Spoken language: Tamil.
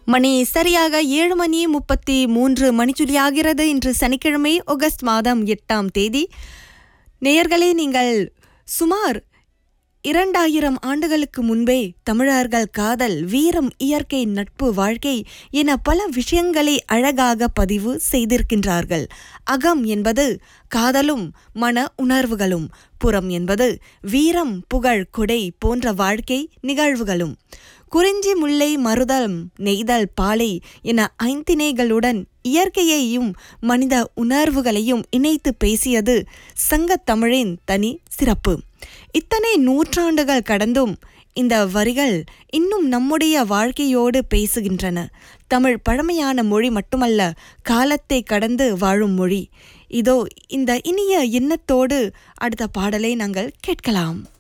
மணி சரியாக ஏழு மணி முப்பத்தி மூன்று மணிச்சுழியாகிறது இன்று சனிக்கிழமை ஆகஸ்ட் மாதம் எட்டாம் தேதி நேயர்களே நீங்கள் சுமார் இரண்டாயிரம் ஆண்டுகளுக்கு முன்பே தமிழர்கள் காதல் வீரம் இயற்கை நட்பு வாழ்க்கை என பல விஷயங்களை அழகாக பதிவு செய்திருக்கின்றார்கள் அகம் என்பது காதலும் மன உணர்வுகளும் புறம் என்பது வீரம் புகழ் கொடை போன்ற வாழ்க்கை நிகழ்வுகளும் குறிஞ்சி முல்லை மருதம் நெய்தல் பாலை என ஐந்திணைகளுடன் இயற்கையையும் மனித உணர்வுகளையும் இணைத்து பேசியது சங்கத் தமிழின் தனி சிறப்பு இத்தனை நூற்றாண்டுகள் கடந்தும் இந்த வரிகள் இன்னும் நம்முடைய வாழ்க்கையோடு பேசுகின்றன தமிழ் பழமையான மொழி மட்டுமல்ல காலத்தை கடந்து வாழும் மொழி இதோ இந்த இனிய எண்ணத்தோடு அடுத்த பாடலை நாங்கள் கேட்கலாம்